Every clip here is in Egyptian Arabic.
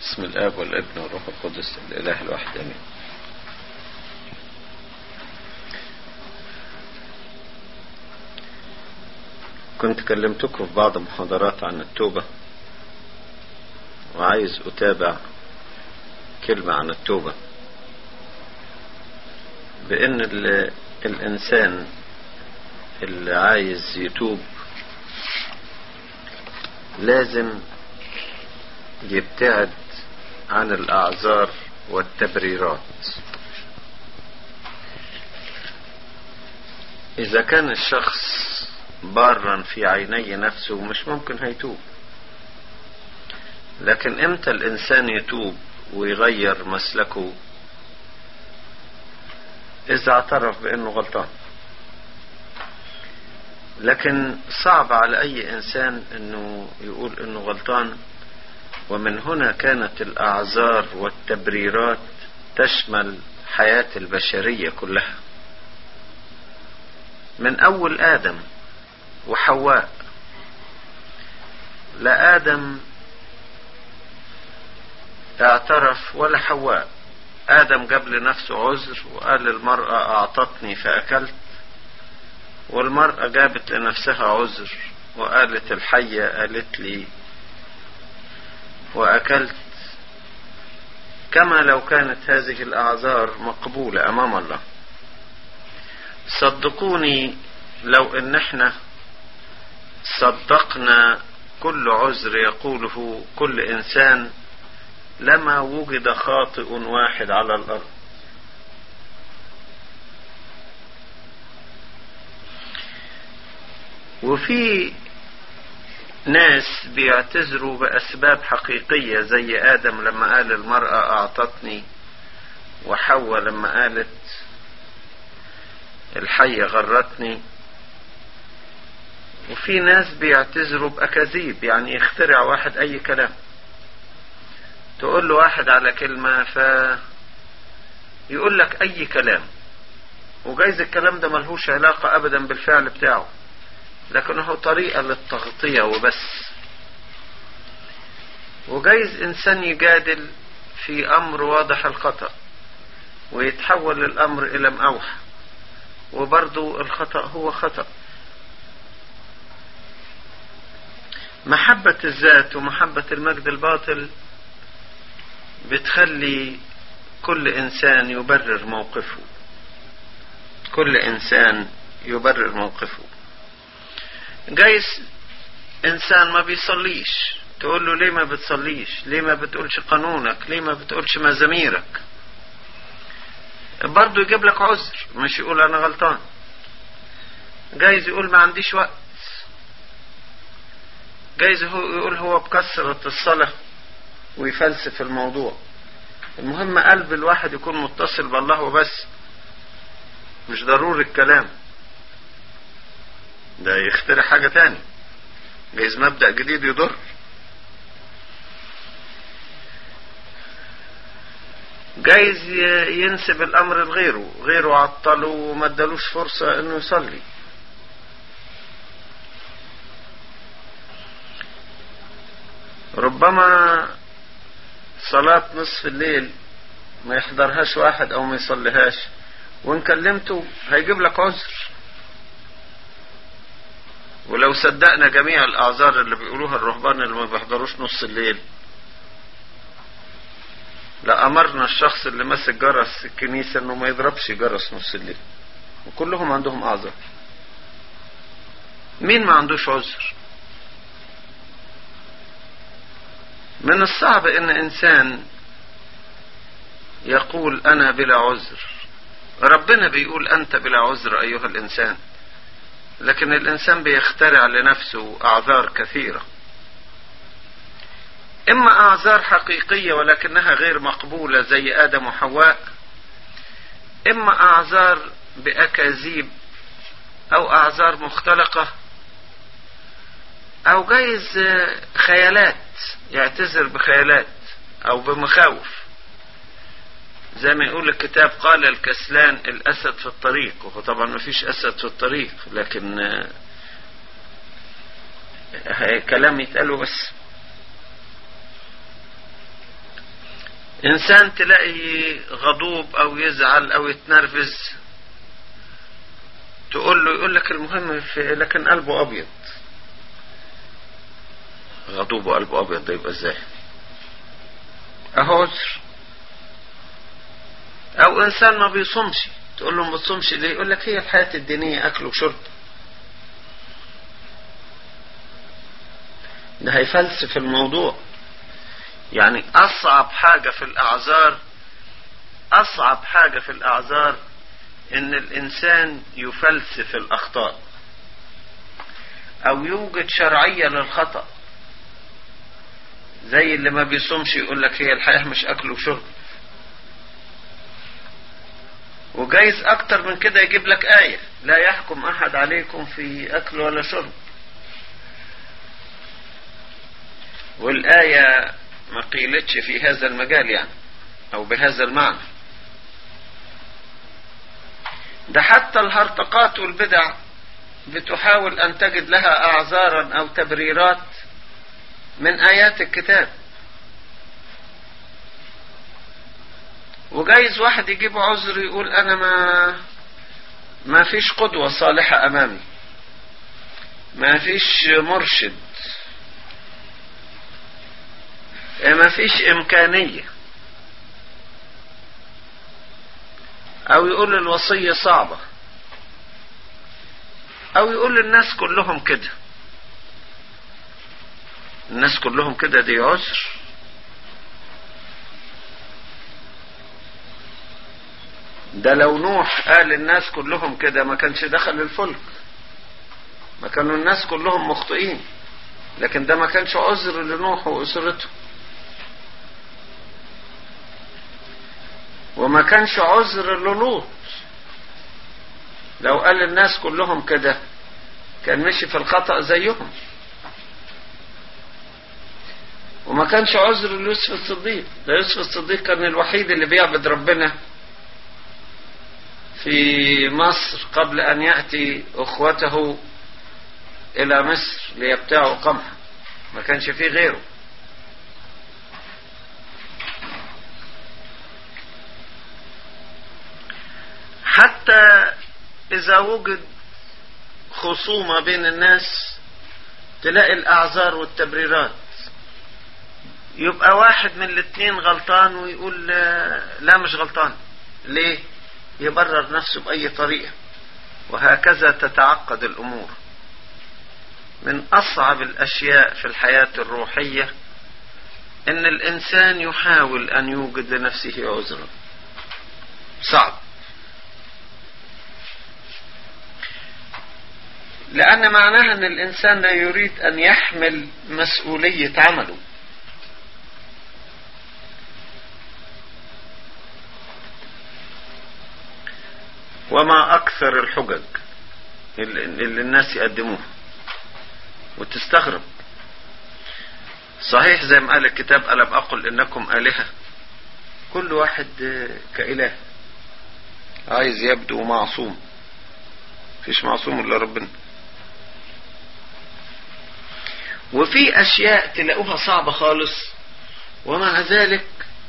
بسم الآب والابن والروح القدس الإله الواحد آمين كنت كلمتكم في بعض المحاضرات عن التوبة وعايز أتابع كلمة عن التوبة بأن الإنسان اللي عايز يتوب لازم يبتعد عن الأعذار والتبريرات إذا كان الشخص بارا في عيني نفسه مش ممكن هيتوب لكن امتى الإنسان يتوب ويغير مسلكه إذا اعترف بأنه غلطان لكن صعب على أي إنسان أنه يقول أنه غلطان ومن هنا كانت الأعذار والتبريرات تشمل حياة البشرية كلها من أول آدم وحواء لا آدم اعترف ولا حواء آدم جاب لنفسه عذر وقال المرأة أعطتني فأكلت والمرأة جابت لنفسها عذر وقالت الحية قالت لي وأكلت كما لو كانت هذه الأعذار مقبولة أمام الله صدقوني لو ان احنا صدقنا كل عذر يقوله كل انسان لما وجد خاطئ واحد على الارض وفي ناس بيعتذروا بأسباب حقيقية زي آدم لما قال المرأة أعطتني وحواء لما قالت الحية غرتني وفي ناس بيعتذروا بأكاذيب يعني يخترع واحد أي كلام تقول له واحد على كلمة ف يقول لك أي كلام وجايز الكلام ده ملهوش علاقة أبدا بالفعل بتاعه لكن هو طريقة للتغطية وبس وجايز إنسان يجادل في أمر واضح الخطأ ويتحول الأمر إلى مأوحة وبرضو الخطأ هو خطأ محبة الذات ومحبة المجد الباطل بتخلي كل إنسان يبرر موقفه كل إنسان يبرر موقفه جايز إنسان ما بيصليش تقول له ليه ما بتصليش ليه ما بتقولش قانونك ليه ما بتقولش مزاميرك برضه يجيب لك عذر مش يقول انا غلطان جايز يقول ما عنديش وقت جايز هو يقول هو بكثرة الصلاة ويفلسف الموضوع المهم قلب الواحد يكون متصل بالله وبس مش ضروري الكلام ده يخترع حاجة تاني جايز مبدأ جديد يضر جايز ينسب الامر لغيره غيره عطله وما ادالوش فرصة انه يصلي ربما صلاة نصف الليل ما يحضرهاش واحد او ما يصليهاش وان كلمته هيجيب لك عذر ولو صدقنا جميع الاعذار اللي بيقولوها الرهبان اللي ما بيحضروش نص الليل لأمرنا الشخص اللي ماسك جرس الكنيسة انه ما يضربش جرس نص الليل وكلهم عندهم اعذار مين ما عندوش عذر من الصعب ان انسان يقول انا بلا عذر ربنا بيقول انت بلا عذر ايها الانسان لكن الانسان بيخترع لنفسه اعذار كثيره إما أعذار حقيقية ولكنها غير مقبولة زي آدم وحواء إما أعذار بأكاذيب أو أعذار مختلقة أو جايز خيالات يعتذر بخيالات أو بمخاوف زي ما يقول الكتاب قال الكسلان الأسد في الطريق وهو طبعا ما فيش أسد في الطريق لكن كلام يتقاله بس انسان تلاقي غضوب او يزعل او يتنرفز تقول له يقول لك المهم في لكن قلبه ابيض غضوب وقلبه ابيض ده يبقى ازاي اهو عذر او انسان ما بيصومش تقول له ما بتصومش ليه يقول لك هي الحياة الدينية اكل وشرب ده هيفلسف الموضوع يعني اصعب حاجة في الاعذار اصعب حاجة في الاعذار ان الانسان يفلسف الاخطاء او يوجد شرعية للخطأ زي اللي ما بيصومش يقول لك هي الحياة مش اكل وشرب وجايز اكتر من كده يجيب لك آية لا يحكم احد عليكم في اكل ولا شرب والآية ما قيلتش في هذا المجال يعني او بهذا المعنى ده حتى الهرطقات والبدع بتحاول ان تجد لها اعذارا او تبريرات من ايات الكتاب وجايز واحد يجيب عذر يقول انا ما ما فيش قدوة صالحة امامي ما فيش مرشد ما فيش امكانية او يقول الوصية صعبة او يقول الناس كلهم كده الناس كلهم كده دي عذر ده لو نوح قال الناس كلهم كده ما كانش دخل الفلك ما كانوا الناس كلهم مخطئين لكن ده ما كانش عذر لنوح واسرته وما كانش عذر للوط لو قال الناس كلهم كده كان مشي في الخطأ زيهم وما كانش عذر ليوسف الصديق ده يوسف الصديق كان الوحيد اللي بيعبد ربنا في مصر قبل أن يأتي أخوته إلى مصر ليبتاعوا قمحا ما كانش فيه غيره حتى إذا وجد خصومة بين الناس تلاقي الأعذار والتبريرات يبقى واحد من الاثنين غلطان ويقول لا مش غلطان ليه يبرر نفسه بأي طريقة وهكذا تتعقد الأمور من أصعب الأشياء في الحياة الروحية إن الإنسان يحاول أن يوجد لنفسه عذرا صعب لأن معناها أن الإنسان لا يريد أن يحمل مسؤولية عمله وما أكثر الحجج اللي الناس يقدموها وتستغرب صحيح زي ما قال الكتاب ألم أقل إنكم آلهة كل واحد كإله عايز يبدو معصوم فيش معصوم إلا ربنا وفي أشياء تلاقوها صعبة خالص ومع ذلك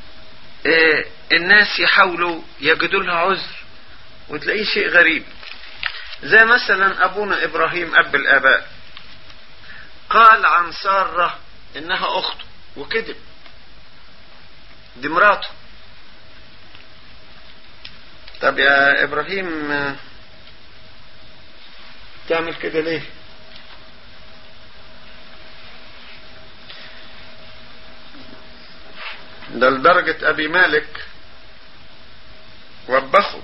الناس يحاولوا يجدوا لها عذر وتلاقيه شيء غريب زي مثلا أبونا إبراهيم أب الآباء قال عن سارة إنها أخته وكذب دي مراته طب يا إبراهيم تعمل كده ليه ده لدرجة أبي مالك وبخه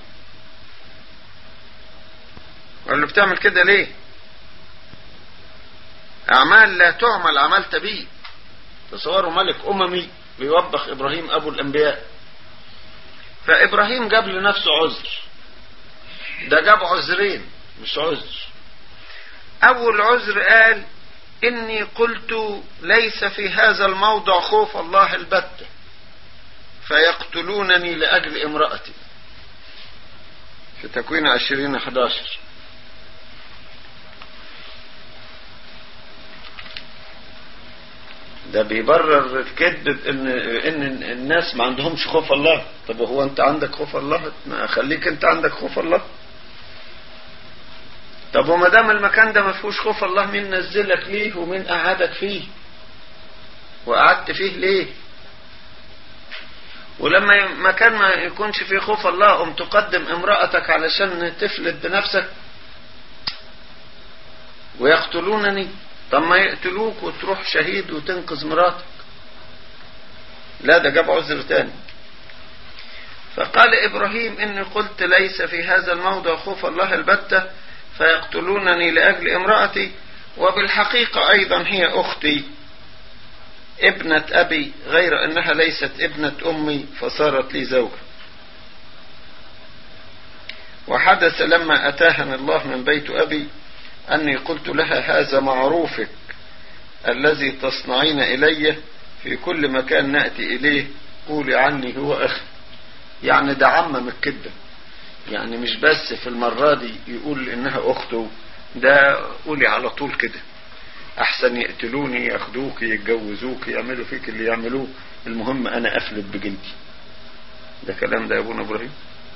قال له بتعمل كده ليه أعمال لا تعمل عملت بيه تصوروا ملك أممي بيوبخ إبراهيم أبو الأنبياء فإبراهيم جاب لنفسه عذر ده جاب عذرين مش عذر أول عذر قال إني قلت ليس في هذا الموضع خوف الله البتة فيقتلونني لأجل امرأتي في تكوين عشرين احداشر ده بيبرر الكذب بان ان الناس ما عندهمش خوف الله طب هو انت عندك خوف الله ما خليك انت عندك خوف الله طب وما دام المكان ده ما فيهوش خوف الله مين نزلك ليه ومين قعدك فيه وقعدت فيه ليه ولما مكان ما يكونش فيه خوف الله قم تقدم امرأتك علشان تفلت بنفسك ويقتلونني طب ما يقتلوك وتروح شهيد وتنقذ مراتك لا ده جاب عذر تاني فقال إبراهيم إني قلت ليس في هذا الموضع خوف الله البتة فيقتلونني لأجل امرأتي وبالحقيقة أيضا هي أختي ابنة أبي غير أنها ليست ابنة أمي فصارت لي زوجة وحدث لما أتاهني الله من بيت أبي أني قلت لها هذا معروفك الذي تصنعين إلي في كل مكان نأتي إليه قولي عني هو أخي يعني ده عمم الكده يعني مش بس في المرة دي يقول إنها أخته ده قولي على طول كده أحسن يقتلوني ياخدوك يتجوزوك يعملوا فيك اللي يعملوه المهم أنا أفلت بجلدي ده كلام ده يا أبونا إبراهيم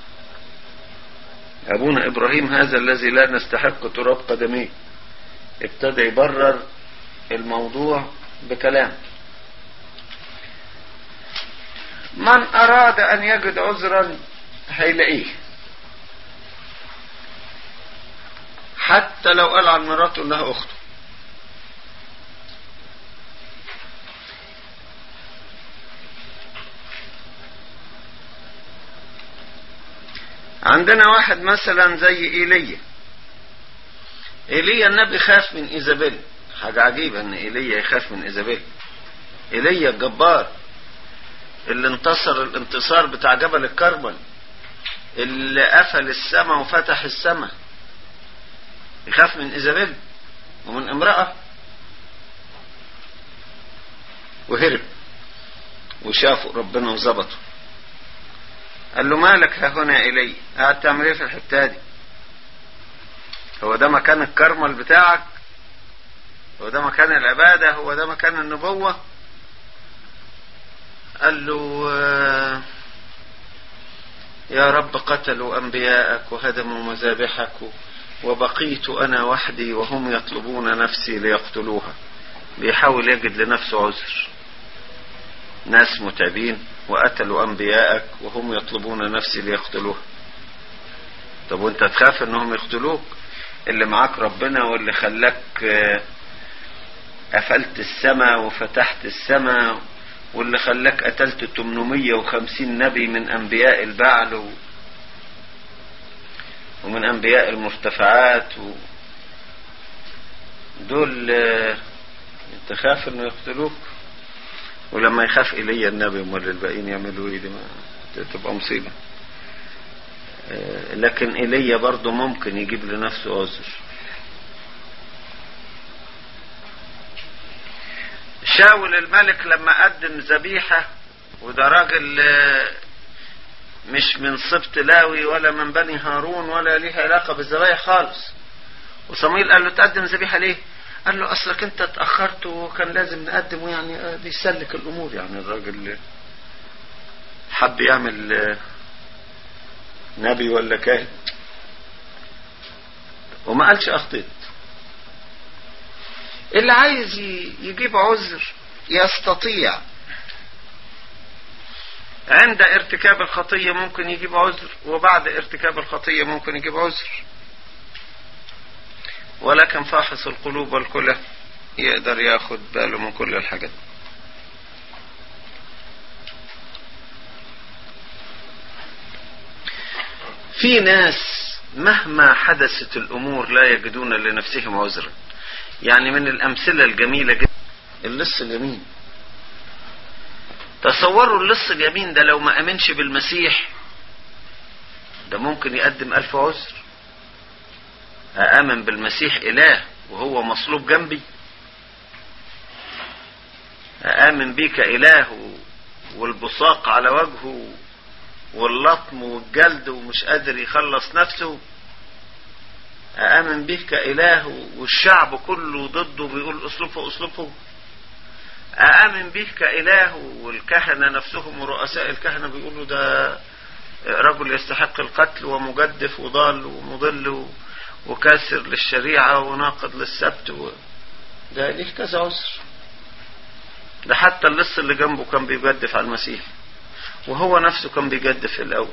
أبونا إبراهيم هذا الذي لا نستحق تراب قدميه ابتدى يبرر الموضوع بكلام من أراد أن يجد عذرا هيلاقيه حتى لو قال عن مراته انها اخته عندنا واحد مثلا زي ايليا ايليا النبي خاف من ايزابيل حاجة عجيبة ان ايليا يخاف من ايزابيل ايليا الجبار اللي انتصر الانتصار بتاع جبل الكرمل اللي قفل السماء وفتح السماء يخاف من ايزابيل ومن امرأة وهرب وشافوا ربنا وظبطه قال له مالك ها هنا إلي قاعد تعمل ايه في الحتة دي هو ده مكان الكرمل بتاعك هو ده مكان العبادة هو ده مكان النبوة قال له يا رب قتلوا أنبياءك وهدموا مذابحك وبقيت أنا وحدي وهم يطلبون نفسي ليقتلوها بيحاول يجد لنفسه عذر ناس متعبين وقتلوا أنبياءك وهم يطلبون نفسي ليقتلوها طب وانت تخاف انهم يقتلوك اللي معاك ربنا واللي خلاك قفلت السماء وفتحت السماء واللي خلاك قتلت 850 نبي من انبياء البعل و... ومن انبياء المرتفعات و... دول انت خاف انه يقتلوك ولما يخاف إلي النبي امال الباقيين يعملوا ايه دي ما تبقى مصيبة لكن إلي برضه ممكن يجيب لنفسه عذر شاول الملك لما قدم ذبيحة وده راجل مش من سبط لاوي ولا من بني هارون ولا ليه علاقة بالذبايح خالص وصمويل قال له تقدم ذبيحة ليه قال له اصلك انت اتأخرت وكان لازم نقدم يعني بيسلك الامور يعني الراجل حب يعمل نبي ولا كاهن وما قالش اخطيت اللي عايز يجيب عذر يستطيع عند ارتكاب الخطية ممكن يجيب عذر وبعد ارتكاب الخطية ممكن يجيب عذر ولكن فاحص القلوب والكلى يقدر ياخد باله من كل الحاجات في ناس مهما حدثت الامور لا يجدون لنفسهم عذرا يعني من الامثله الجميله جدا اللص اليمين تصوروا اللص اليمين ده لو ما امنش بالمسيح ده ممكن يقدم الف عذر أآمن بالمسيح إله وهو مصلوب جنبي أآمن بيك إله والبصاق على وجهه واللطم والجلد ومش قادر يخلص نفسه أآمن بك إله والشعب كله ضده بيقول أسلفه أسلفه أآمن به كإله والكهنة نفسهم ورؤساء الكهنة بيقولوا ده رجل يستحق القتل ومجدف وضال ومضل وكاسر للشريعة وناقض للسبت و... ده ليه كذا عذر ده حتى اللص اللي جنبه كان بيجدف على المسيح وهو نفسه كان بيجدف في الأول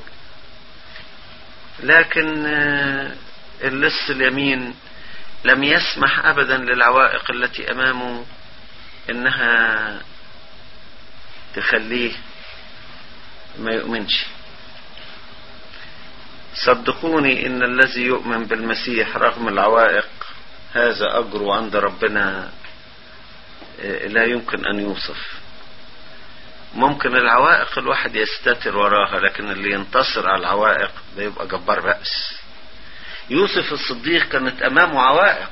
لكن اللص اليمين لم يسمح أبدا للعوائق التي أمامه إنها تخليه ما يؤمنش صدقوني إن الذي يؤمن بالمسيح رغم العوائق هذا أجره عند ربنا لا يمكن أن يوصف ممكن العوائق الواحد يستتر وراها لكن اللي ينتصر على العوائق ده يبقى جبار بأس يوسف الصديق كانت أمامه عوائق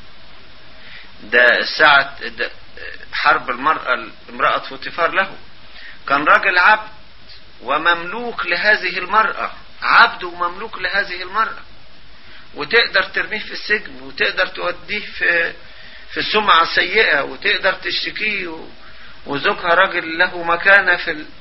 ده ساعة ده حرب المرأة امرأة فوتيفار له كان راجل عبد ومملوك لهذه المرأة عبد ومملوك لهذه المرأة وتقدر ترميه في السجن وتقدر توديه في في سمعة سيئة وتقدر تشتكيه وزوجها راجل له مكانة في ال...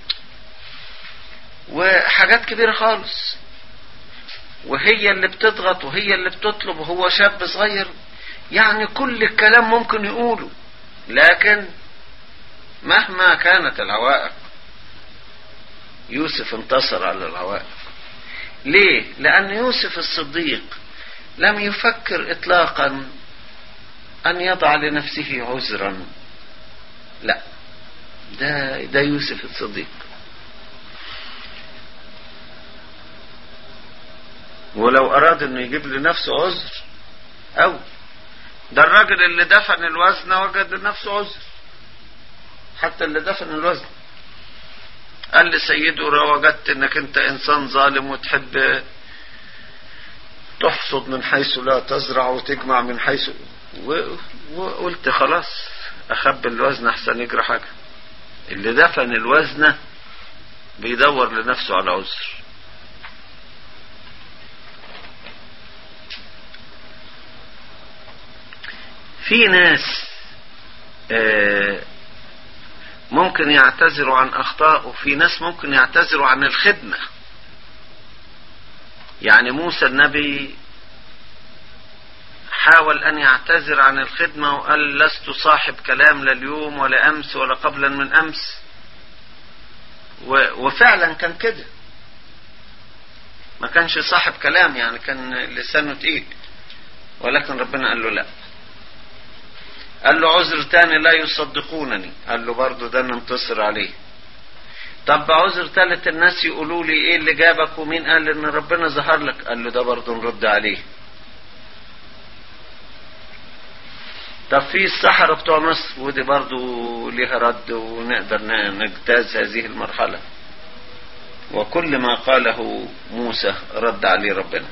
وحاجات كبيرة خالص وهي اللي بتضغط وهي اللي بتطلب وهو شاب صغير يعني كل الكلام ممكن يقوله لكن مهما كانت العوائق يوسف انتصر على العوائق ليه لأن يوسف الصديق لم يفكر إطلاقا أن يضع لنفسه عذرا لا ده ده يوسف الصديق ولو أراد أنه يجيب لنفسه عذر أو ده الراجل اللي دفن الوزن وجد لنفسه عذر حتى اللي دفن الوزن قال لسيده وجدت انك انت انسان ظالم وتحب تحصد من حيث لا تزرع وتجمع من حيث و... وقلت خلاص اخبي الوزن احسن يجرى حاجه اللي دفن الوزنه بيدور لنفسه على عذر في ناس آه ممكن يعتذروا عن اخطاء وفي ناس ممكن يعتذروا عن الخدمة يعني موسى النبي حاول ان يعتذر عن الخدمة وقال لست صاحب كلام لا اليوم ولا امس ولا قبلا من امس وفعلا كان كده ما كانش صاحب كلام يعني كان لسانه تقيل ولكن ربنا قال له لا قال له عذر تاني لا يصدقونني قال له برضو ده ننتصر عليه طب عذر تالت الناس يقولوا لي ايه اللي جابك ومين قال ان ربنا ظهر لك قال له ده برضو نرد عليه طب في السحرة بتوع مصر ودي برضو ليها رد ونقدر نجتاز هذه المرحلة وكل ما قاله موسى رد عليه ربنا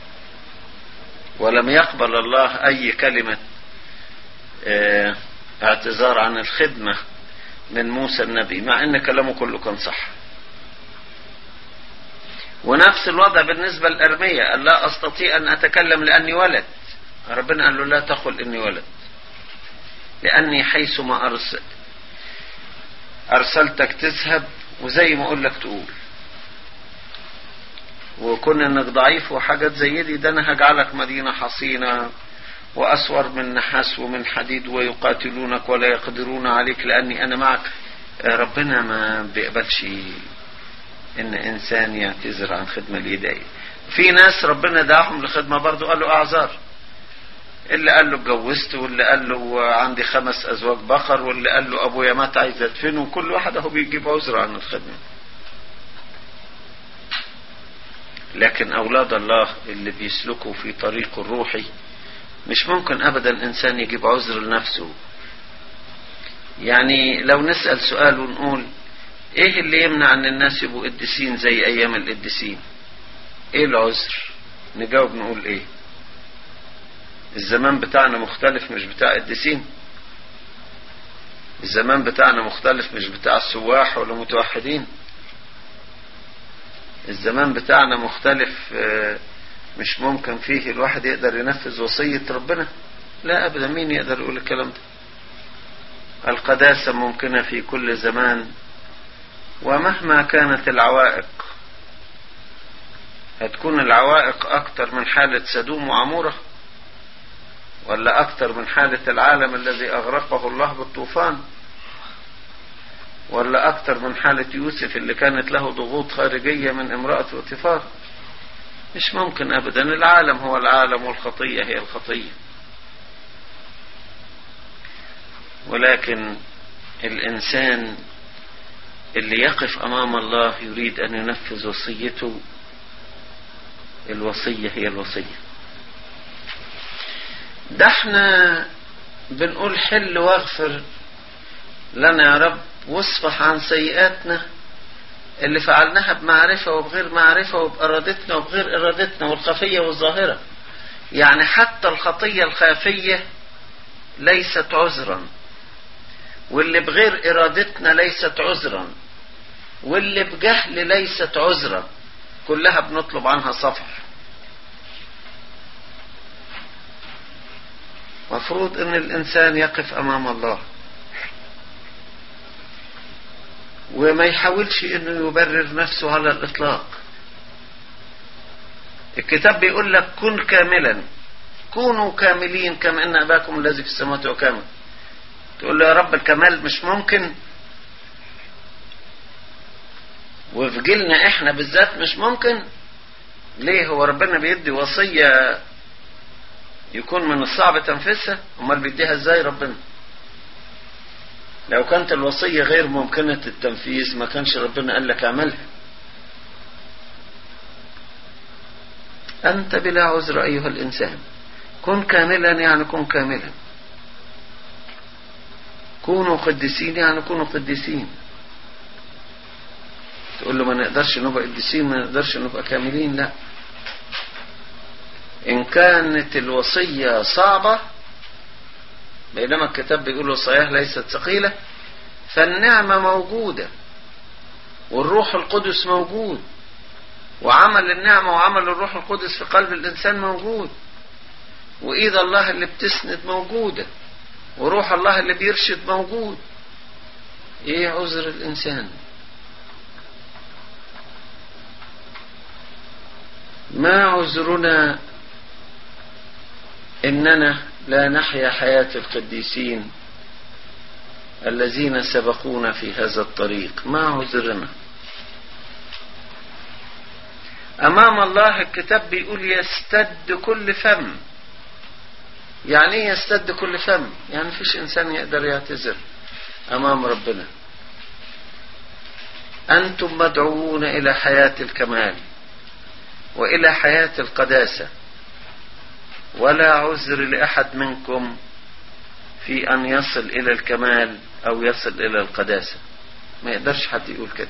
ولم يقبل الله اي كلمه اه اعتذار عن الخدمة من موسى النبي مع ان كلامه كله كان صح ونفس الوضع بالنسبة لأرمية قال لا أستطيع أن أتكلم لأني ولد ربنا قال له لا تقل إني ولد لأني حيثما أرسل أرسلتك تذهب وزي ما أقول لك تقول وكون انك ضعيف وحاجات زي دي ده انا هجعلك مدينة حصينة وأسور من نحاس ومن حديد ويقاتلونك ولا يقدرون عليك لأني أنا معك ربنا ما بيقبلش إن إنسان يعتذر عن خدمة اليدين في ناس ربنا دعاهم لخدمة برضو قال له أعذار اللي قال له اتجوزت واللي قال له عندي خمس أزواج بقر واللي قال له أبويا مات عايز أدفنه وكل واحد أهو بيجيب عذر عن الخدمة لكن أولاد الله اللي بيسلكوا في طريق الروحي مش ممكن ابدا انسان يجيب عذر لنفسه يعني لو نسأل سؤال ونقول ايه اللي يمنع ان الناس يبقوا قديسين زي ايام القديسين ايه العذر نجاوب نقول ايه الزمان بتاعنا مختلف مش بتاع قديسين الزمان بتاعنا مختلف مش بتاع السواح ولا متوحدين الزمان بتاعنا مختلف مش ممكن فيه الواحد يقدر ينفذ وصية ربنا لا ابدا مين يقدر يقول الكلام ده القداسة ممكنة في كل زمان ومهما كانت العوائق هتكون العوائق أكتر من حالة سدوم وعمورة ولا أكتر من حالة العالم الذي أغرقه الله بالطوفان ولا أكتر من حالة يوسف اللي كانت له ضغوط خارجية من امرأة وطفار مش ممكن أبدا العالم هو العالم والخطية هي الخطية ولكن الإنسان اللي يقف أمام الله يريد أن ينفذ وصيته الوصية هي الوصية ده احنا بنقول حل واغفر لنا يا رب واصفح عن سيئاتنا اللي فعلناها بمعرفة وبغير معرفة وبإرادتنا وبغير إرادتنا والخفية والظاهرة يعني حتى الخطية الخافية ليست عذرا واللي بغير إرادتنا ليست عذرا واللي بجهل ليست عذرا كلها بنطلب عنها صفح مفروض ان الانسان يقف امام الله وما يحاولش انه يبرر نفسه على الاطلاق الكتاب بيقول لك كن كاملا كونوا كاملين كما ان اباكم الذي في السماوات هو كامل تقول له يا رب الكمال مش ممكن وفي جيلنا احنا بالذات مش ممكن ليه هو ربنا بيدي وصية يكون من الصعب تنفيذها امال بيديها ازاي ربنا لو كانت الوصية غير ممكنة التنفيذ ما كانش ربنا قال لك اعملها أنت بلا عذر أيها الإنسان كن كاملا يعني كن كاملا كونوا قديسين يعني كونوا قديسين تقول له ما نقدرش نبقى قديسين ما نقدرش نبقى كاملين لا إن كانت الوصية صعبة بينما الكتاب بيقول وصاياه ليست ثقيلة فالنعمة موجودة والروح القدس موجود وعمل النعمة وعمل الروح القدس في قلب الإنسان موجود وإيد الله اللي بتسند موجودة وروح الله اللي بيرشد موجود إيه عذر الإنسان ما عذرنا إننا لا نحيا حياة القديسين الذين سبقونا في هذا الطريق ما عذرنا أمام الله الكتاب بيقول يستد كل فم يعني ايه يستد كل فم يعني فيش إنسان يقدر يعتذر أمام ربنا أنتم مدعوون إلى حياة الكمال وإلى حياة القداسة ولا عذر لأحد منكم في أن يصل إلى الكمال أو يصل إلى القداسة ما يقدرش حد يقول كده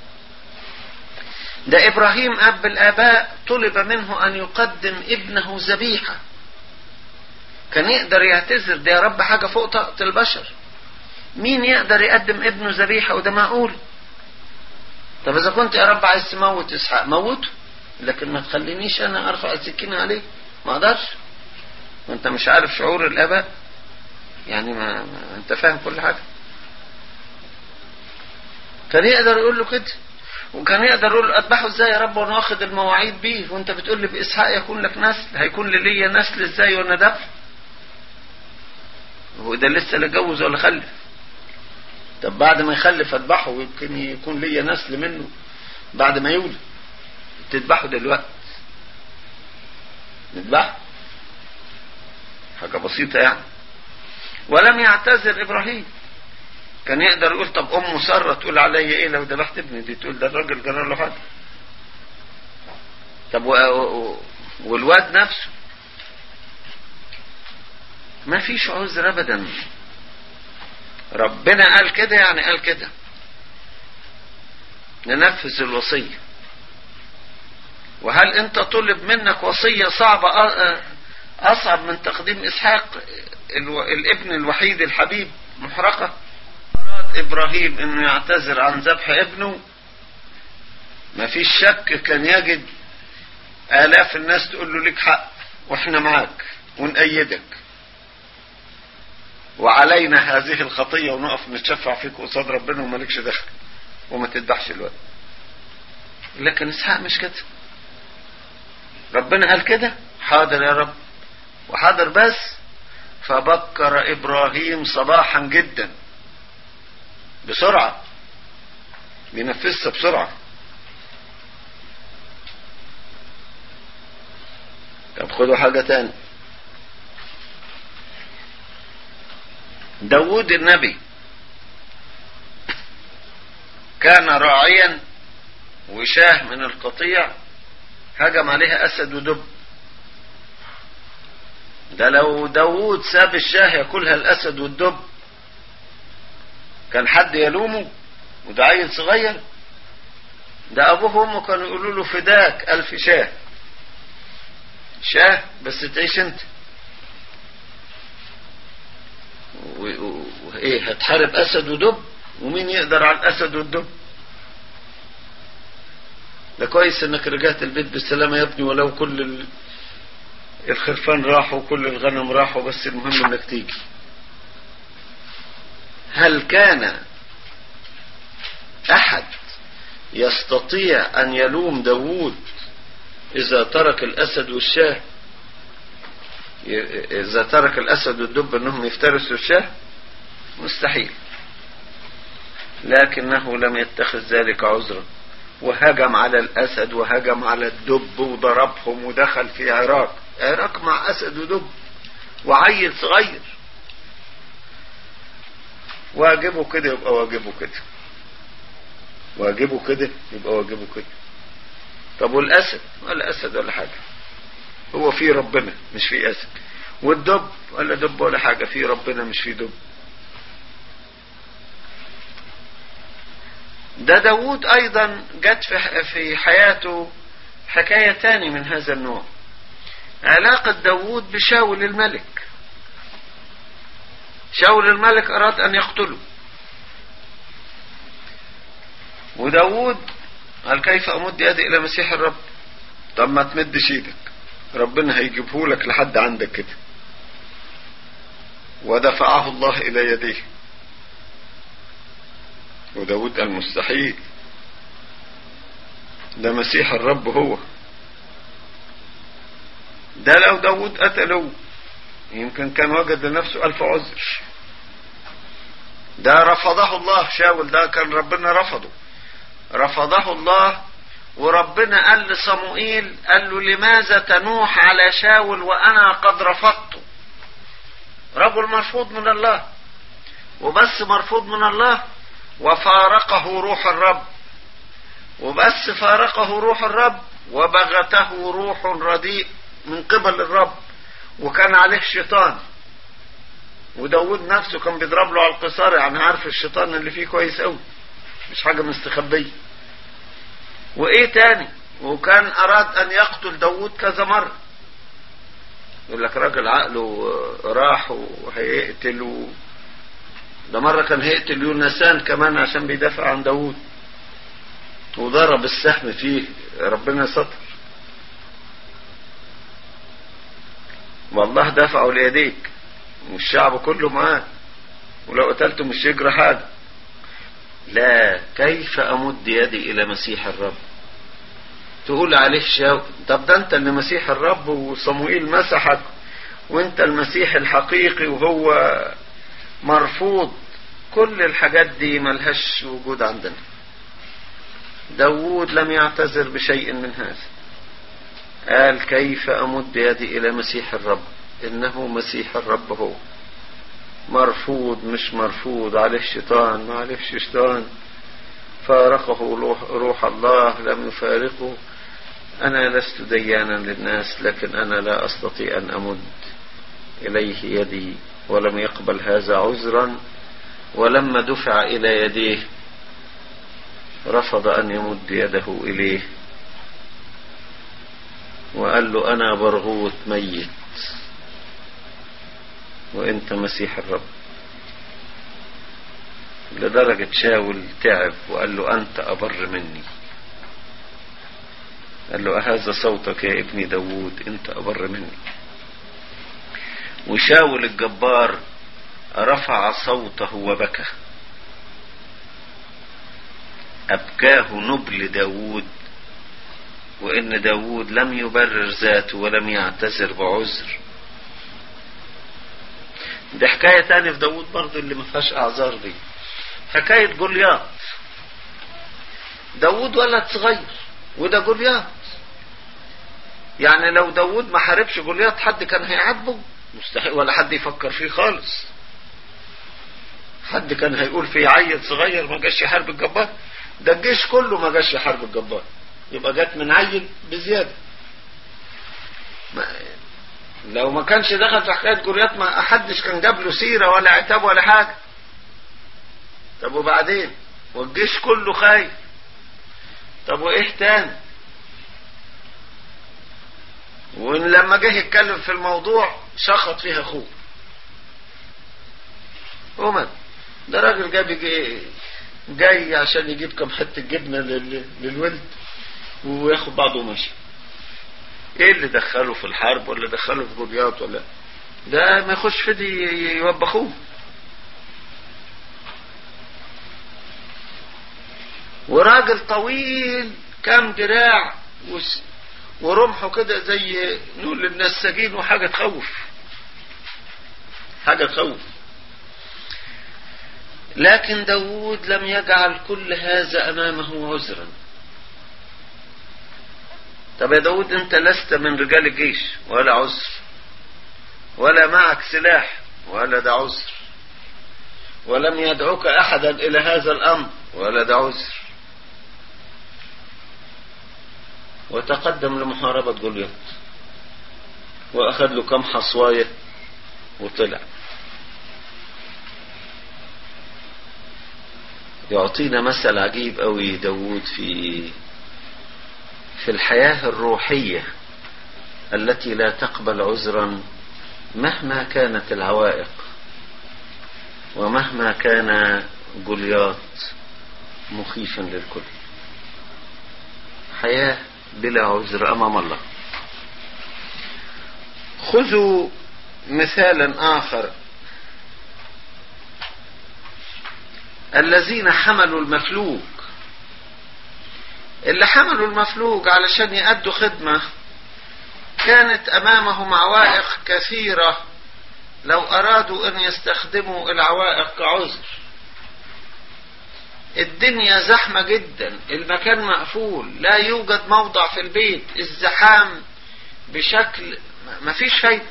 ده إبراهيم أب الآباء طلب منه أن يقدم ابنه ذبيحة كان يقدر يعتذر ده يا رب حاجة فوق طاقة البشر مين يقدر يقدم ابنه ذبيحة وده معقول طب إذا كنت يا رب عايز تموت إسحاق موته لكن ما تخلينيش أنا أرفع السكينة عليه ما أقدرش وأنت مش عارف شعور الآباء يعني ما, ما أنت فاهم كل حاجة كان يقدر يقول له كده وكان يقدر يقول له اذبحه ازاي يا رب وانا واخد المواعيد بيه وانت بتقول لي باسحاق يكون لك نسل هيكون لي ليا نسل ازاي وانا دفع هو ده لسه لا اتجوز ولا خلف طب بعد ما يخلف اذبحه ويمكن يكون ليا نسل منه بعد ما يولد تذبحه دلوقتي نذبحه حاجة بسيطة يعني ولم يعتذر ابراهيم كان يقدر يقول طب امه ساره تقول عليا ايه لو ذبحت ابني دي تقول ده الراجل جرى له حاجه طب و... و... والواد نفسه ما فيش عذر ابدا ربنا قال كده يعني قال كده ننفذ الوصيه وهل انت طلب منك وصيه صعبه اصعب من تقديم اسحاق الابن الوحيد الحبيب محرقه أراد إبراهيم أنه يعتذر عن ذبح ابنه ما فيش شك كان يجد آلاف الناس تقول له لك حق وإحنا معاك ونأيدك وعلينا هذه الخطية ونقف نتشفع فيك قصاد ربنا ومالكش دخل وما تذبحش الولد لكن اسحاق مش كده ربنا قال كده حاضر يا رب وحاضر بس فبكر ابراهيم صباحا جدا بسرعة بينفذها بسرعة طب خدوا حاجة تاني داود النبي كان راعيا وشاه من القطيع هجم عليها اسد ودب ده لو داود ساب الشاه ياكلها الاسد والدب كان حد يلومه وده عيل صغير ده ابوه وامه كانوا يقولوا له فداك الف شاه شاه بس تعيش انت وايه هتحارب اسد ودب ومين يقدر على الاسد والدب ده كويس انك رجعت البيت بالسلامة يا ابني ولو كل ال... الخرفان راحوا وكل الغنم راحوا بس المهم انك تيجي هل كان احد يستطيع ان يلوم داوود اذا ترك الاسد والشاه اذا ترك الاسد والدب انهم يفترسوا الشاه مستحيل لكنه لم يتخذ ذلك عذرا وهجم على الاسد وهجم على الدب وضربهم ودخل في عراق عراق مع اسد ودب وعيل صغير واجبه كده يبقى واجبه كده واجبه كده يبقى واجبه كده طب والاسد ولا اسد ولا حاجه هو في ربنا مش في اسد والدب ولا دب ولا حاجه في ربنا مش في دب ده داود ايضا جت في حياته حكاية تاني من هذا النوع علاقة داود بشاول الملك شاول الملك اراد ان يقتله وداود قال كيف امد يدي الى مسيح الرب طب ما تمدش ايدك ربنا هيجيبه لك لحد عندك كده ودفعه الله الى يديه وداود قال مستحيل ده مسيح الرب هو ده لو داود قتله يمكن كان وجد لنفسه ألف عذر ده رفضه الله شاول ده كان ربنا رفضه رفضه الله وربنا قال لصموئيل قال له لماذا تنوح على شاول وأنا قد رفضته رجل مرفوض من الله وبس مرفوض من الله وفارقه روح الرب وبس فارقه روح الرب وبغته روح رديء من قبل الرب وكان عليه شيطان وداود نفسه كان بيضرب له على القصار يعني عارف الشيطان اللي فيه كويس قوي مش حاجة مستخبية وايه تاني وكان اراد ان يقتل داود كذا مرة يقول لك راجل عقله راح وهيقتل ده مرة كان هيقتل يونسان كمان عشان بيدافع عن داود وضرب السهم فيه ربنا ستر والله دفعه ليديك والشعب كله معاه ولو قتلته مش يجرى حاجة لا كيف أمد يدي إلى مسيح الرب تقول عليه شاو طب ده أنت اللي مسيح الرب وصموئيل مسحك وأنت المسيح الحقيقي وهو مرفوض كل الحاجات دي ملهاش وجود عندنا داود لم يعتذر بشيء من هذا قال كيف أمد يدي إلى مسيح الرب إنه مسيح الرب هو مرفوض مش مرفوض عليه الشيطان ما عليه شيطان فارقه روح الله لم يفارقه أنا لست ديانا للناس لكن أنا لا أستطيع أن أمد إليه يدي ولم يقبل هذا عذرا ولما دفع إلى يديه رفض أن يمد يده إليه وقال له أنا برغوت ميت وأنت مسيح الرب لدرجة شاول تعب وقال له أنت أبر مني قال له أهذا صوتك يا ابني داوود أنت أبر مني وشاول الجبار رفع صوته وبكى أبكاه نبل داود وإن داود لم يبرر ذاته ولم يعتذر بعذر دي حكاية تاني في داود برضه اللي ما فيهاش أعذار دي حكاية جولياط داود ولد صغير وده جولياط يعني لو داود ما حاربش جولياط حد كان هيعاتبه مستحيل ولا حد يفكر فيه خالص حد كان هيقول في عيل صغير ما جاش يحارب الجبار ده الجيش كله ما جاش يحارب الجبار يبقى جت من عيل بزيادة ما لو ما كانش دخل في حكاية جولياط ما حدش كان جاب له سيرة ولا عتاب ولا حاجة طب وبعدين والجيش كله خايف طب وايه تاني ولما جه يتكلم في الموضوع شخط فيها اخوه ومن ده راجل جاي جاي, جاي عشان يجيب كم حته جبنه لل- للولد وياخد بعضه وماشي ايه اللي دخله في الحرب ولا دخله في جولياط ولا ده ما يخش فدي يوبخوه وراجل طويل كام دراع وس- ورمحه كده زي نقول للناس سجين وحاجة تخوف حاجة تخوف لكن داود لم يجعل كل هذا أمامه عذرا طب يا داود أنت لست من رجال الجيش ولا عذر ولا معك سلاح ولا ده عذر ولم يدعوك أحدا إلى هذا الأمر ولا ده عذر وتقدم لمحاربة جولياط وأخذ له كم حصواية وطلع يعطينا مثل عجيب قوي داود في في الحياة الروحية التي لا تقبل عذرا مهما كانت العوائق ومهما كان جولياط مخيفا للكل حياة بلا عذر أمام الله خذوا مثالا آخر الذين حملوا المفلوج اللي حملوا المفلوج علشان يأدوا خدمة كانت أمامهم عوائق كثيرة لو أرادوا أن يستخدموا العوائق كعذر الدنيا زحمة جدا المكان مقفول لا يوجد موضع في البيت الزحام بشكل ما فيش فايدة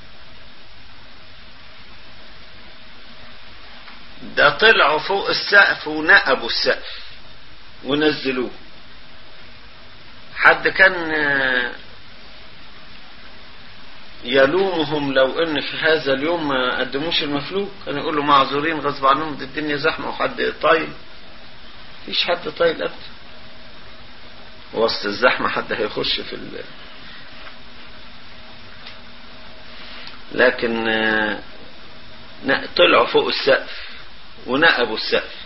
ده طلعوا فوق السقف ونقبوا السقف ونزلوه حد كان يلومهم لو ان في هذا اليوم ما قدموش المفلوج كانوا يقولوا معذورين غصب عنهم دي الدنيا زحمه وحد طايل مفيش حد طايل ابدا وسط الزحمه حد هيخش في ال لكن طلعوا فوق السقف ونقبوا السقف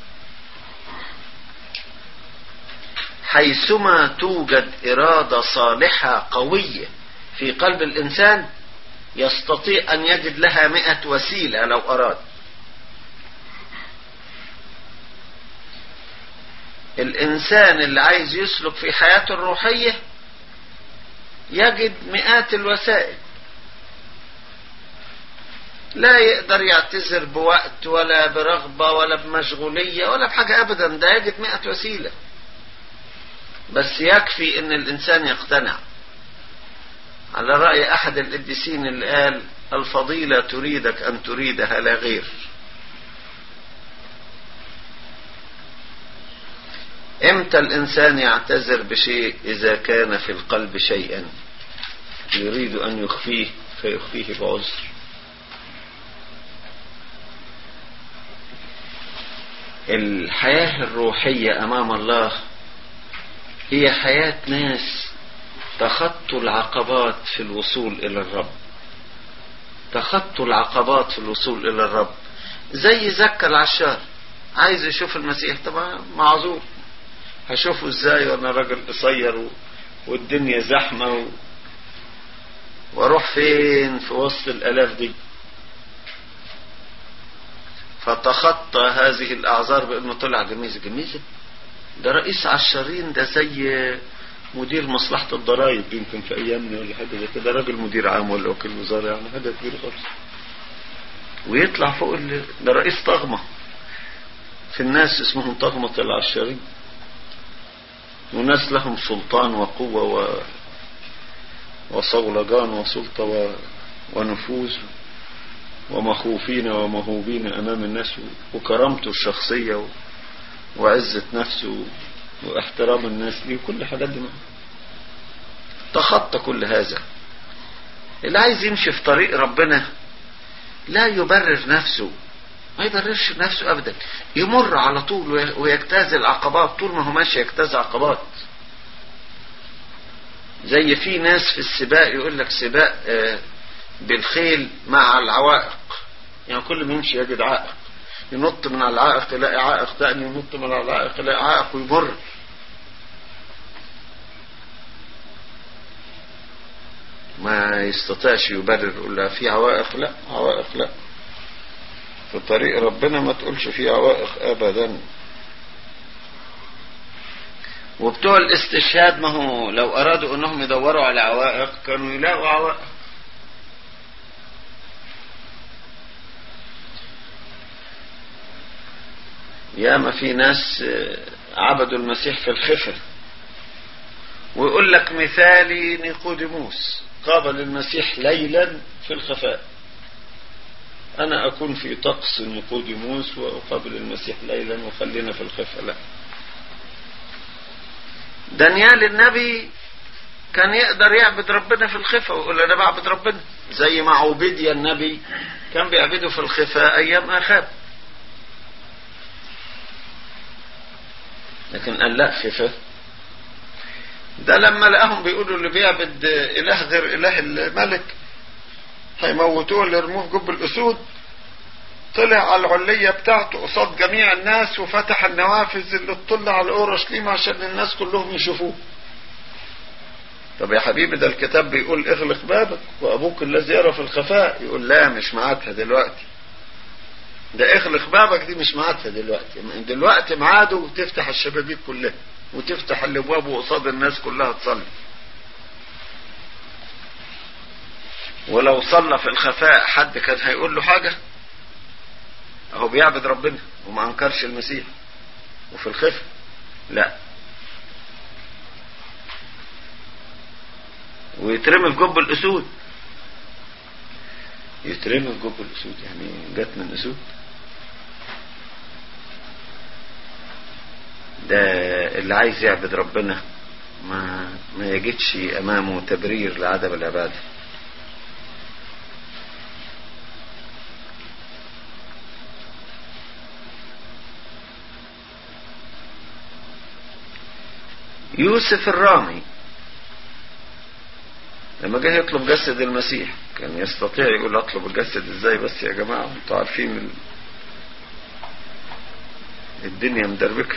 حيثما توجد إرادة صالحة قوية في قلب الإنسان يستطيع أن يجد لها مئة وسيلة لو أراد الإنسان اللي عايز يسلك في حياته الروحية يجد مئات الوسائل لا يقدر يعتذر بوقت ولا برغبة ولا بمشغولية ولا بحاجة أبدا ده يجد مئة وسيلة بس يكفي ان الانسان يقتنع على رأي احد القديسين اللي قال الفضيلة تريدك ان تريدها لا غير امتى الانسان يعتذر بشيء اذا كان في القلب شيئا يريد ان يخفيه فيخفيه بعذر الحياة الروحية امام الله هي حياة ناس تخطوا العقبات في الوصول إلى الرب تخطوا العقبات في الوصول إلى الرب زي زكى العشار عايز يشوف المسيح طبعا معذور هشوفه ازاي وانا راجل قصير و... والدنيا زحمة و... واروح فين في وسط الالاف دي فتخطى هذه الاعذار بانه طلع جميزه جميزه ده رئيس عشرين ده زي مدير مصلحة الضرائب يمكن في ايامنا ولا حاجة زي كده راجل مدير عام ولا وكيل وزارة يعني حاجة كبيرة خالص ويطلع فوق ال... ده رئيس طغمة في الناس اسمهم طغمة العشرين وناس لهم سلطان وقوة و... وصولجان وسلطة و... ونفوذ ومخوفين ومهوبين أمام الناس وكرامته الشخصية و... وعزة نفسه واحترام الناس ليه كل حاجات دي تخطى كل هذا اللي عايز يمشي في طريق ربنا لا يبرر نفسه ما يبررش نفسه ابدا يمر على طول ويجتاز العقبات طول ما هو ماشي يجتاز عقبات زي في ناس في السباق يقول لك سباق بالخيل مع العوائق يعني كل ما يمشي يجد عائق ينط من على العائق يلاقي عائق تاني ينط من على العائق يلاقي عائق ويمر ما يستطيعش يبرر يقول لها في عوائق لا عوائق لا في طريق ربنا ما تقولش في عوائق ابدا وبتوع الاستشهاد ما هو لو ارادوا انهم يدوروا على عوائق كانوا يلاقوا عوائق ياما في ناس عبدوا المسيح في الخفة ويقول لك مثالي نيقوديموس قابل المسيح ليلا في الخفاء انا اكون في طقس نيقوديموس واقابل المسيح ليلا وخلينا في الخفة لا دانيال النبي كان يقدر يعبد ربنا في الخفة ويقول انا بعبد ربنا زي ما عوبيديا النبي كان بيعبده في الخفاء ايام اخاب لكن قال لا خفة ده لما لقاهم بيقولوا اللي بيعبد اله غير اله الملك هيموتوه اللي يرموه في جب الاسود طلع على العلية بتاعته قصاد جميع الناس وفتح النوافذ اللي تطل على اورشليم عشان الناس كلهم يشوفوه طب يا حبيبي ده الكتاب بيقول اغلق بابك وابوك الذي يرى في الخفاء يقول لا مش معادها دلوقتي ده اغلق بابك دي مش معادها دلوقتي دلوقتي ميعاده تفتح الشبابيك كلها وتفتح الابواب وقصاد الناس كلها تصلي ولو صلى في الخفاء حد كان هيقول له حاجة اهو بيعبد ربنا وما انكرش المسيح وفي الخفة لا ويترمي في جب الاسود يترمي في جب الاسود يعني جت من اسود ده اللي عايز يعبد ربنا ما ما يجدش امامه تبرير لعدم العباده يوسف الرامي لما جه يطلب جسد المسيح كان يستطيع يقول اطلب الجسد ازاي بس يا جماعه انتوا عارفين ال... الدنيا مدربكه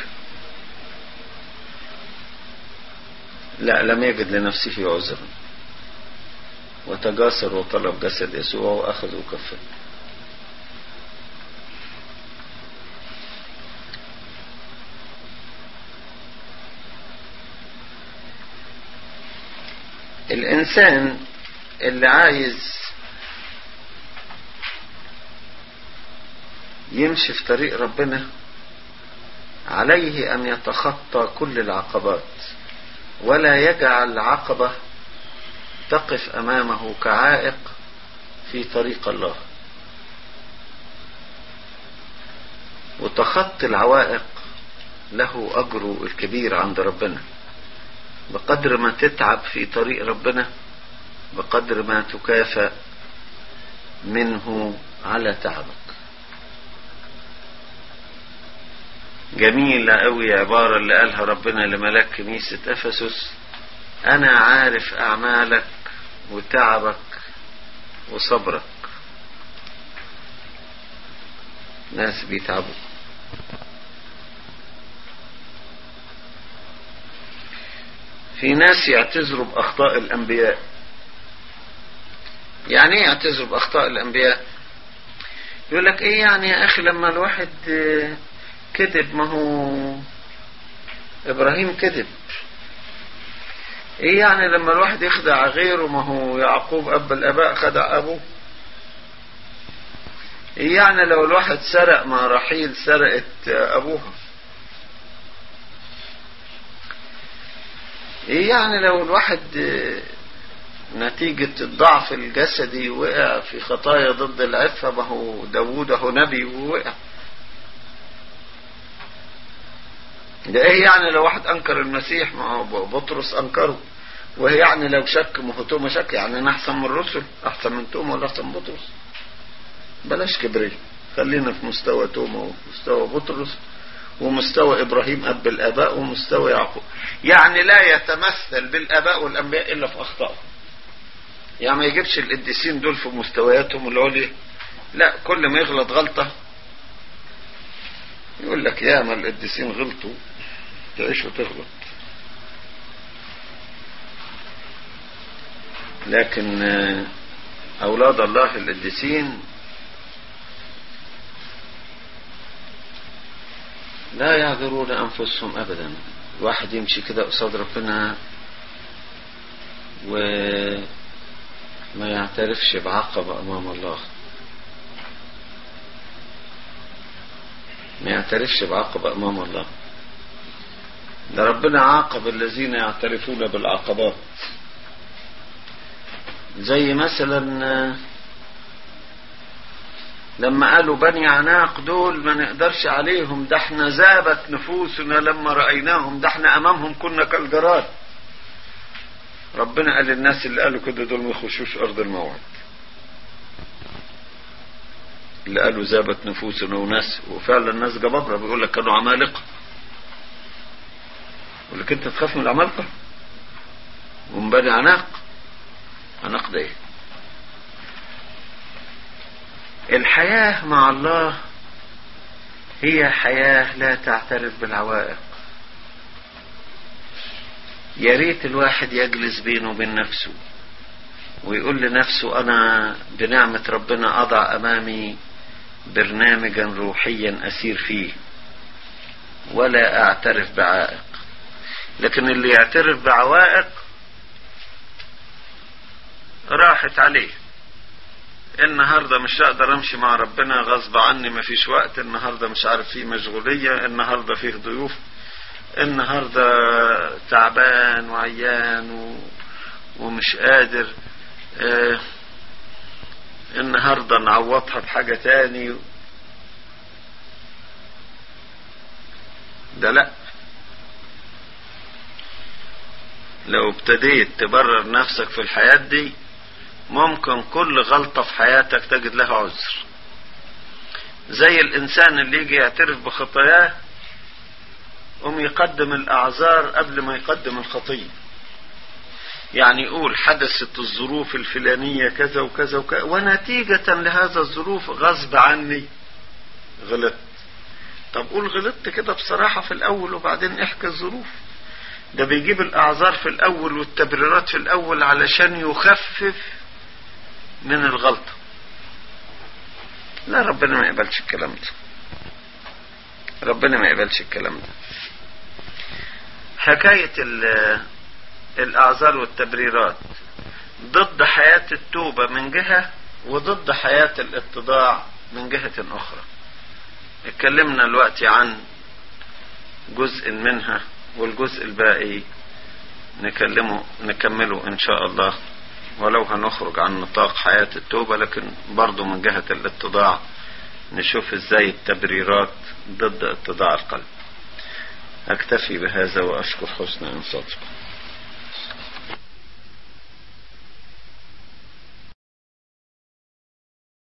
لا لم يجد لنفسه عذرا وتجاسر وطلب جسد يسوع واخذ وكفل الانسان اللي عايز يمشي في طريق ربنا عليه ان يتخطى كل العقبات ولا يجعل عقبة تقف امامه كعائق في طريق الله وتخطي العوائق له اجره الكبير عند ربنا بقدر ما تتعب في طريق ربنا بقدر ما تكافأ منه على تعبك جميلة قوي عبارة اللي قالها ربنا لملاك كنيسة أفسس أنا عارف أعمالك وتعبك وصبرك ناس بيتعبوا في ناس يعتذروا بأخطاء الأنبياء يعني ايه يعتذروا بأخطاء الأنبياء يقول لك ايه يعني يا اخي لما الواحد كذب ما هو ابراهيم كذب ايه يعني لما الواحد يخدع غيره ما هو يعقوب اب الاباء خدع ابوه ايه يعني لو الواحد سرق مع رحيل سرقت ابوها ايه يعني لو الواحد نتيجة الضعف الجسدي وقع في خطايا ضد العفة ما هو داوود هو نبي ووقع ده ايه يعني لو واحد انكر المسيح ما هو بطرس انكره وهي يعني لو شك ما هو توما شك يعني انا احسن من الرسل احسن من توما ولا احسن من بطرس بلاش كبرية خلينا في مستوى توما ومستوى بطرس ومستوى ابراهيم اب الاباء ومستوى يعقوب يعني لا يتمثل بالاباء والانبياء الا في اخطائهم يعني ما يجيبش القديسين دول في مستوياتهم العليا لا كل ما يغلط غلطة يقول لك يا ما القديسين غلطوا تعيش وتغلط لكن أولاد الله القديسين لا يعذرون أنفسهم أبدا الواحد يمشي كده قصاد ربنا و ما يعترفش بعقبة أمام الله ما يعترفش بعقبة أمام الله ده ربنا عاقب الذين يعترفون بالعقبات زي مثلا لما قالوا بني عناق دول ما نقدرش عليهم ده احنا ذابت نفوسنا لما رأيناهم ده احنا أمامهم كنا كالجراد ربنا قال للناس اللي قالوا كده دول ما يخشوش ارض الموعد اللي قالوا ذابت نفوسنا وناس وفعلا الناس جبابرة بيقول لك كانوا عمالقة يقول لك انت تخاف من العمالقة ومن بني عناق عناق ده ايه الحياة مع الله هي حياة لا تعترف بالعوائق يا ريت الواحد يجلس بينه وبين نفسه ويقول لنفسه أنا بنعمة ربنا أضع أمامي برنامجا روحيا أسير فيه ولا أعترف بعائق لكن اللي يعترف بعوائق راحت عليه النهاردة مش هقدر امشي مع ربنا غصب عني مفيش وقت النهاردة مش عارف فيه مشغولية النهاردة فيه ضيوف النهاردة تعبان وعيان و... ومش قادر اه النهاردة نعوضها بحاجة تاني ده لا لو ابتديت تبرر نفسك في الحياة دي ممكن كل غلطة في حياتك تجد لها عذر زي الإنسان اللي يجي يعترف بخطاياه قوم يقدم الأعذار قبل ما يقدم الخطية يعني يقول حدثت الظروف الفلانية كذا وكذا وكذا ونتيجة لهذا الظروف غصب عني غلطت طب قول غلطت كده بصراحة في الأول وبعدين احكي الظروف ده بيجيب الأعذار في الأول والتبريرات في الأول علشان يخفف من الغلطة لا ربنا ما يقبلش الكلام ده ربنا ما يقبلش الكلام ده حكاية الأعذار والتبريرات ضد حياة التوبة من جهة وضد حياة الاتضاع من جهة أخرى اتكلمنا دلوقتي عن جزء منها والجزء الباقي نكلمه نكمله إن شاء الله ولو هنخرج عن نطاق حياة التوبة لكن برضو من جهة الاتضاع نشوف ازاي التبريرات ضد اتضاع القلب اكتفي بهذا واشكر حسن انصاتكم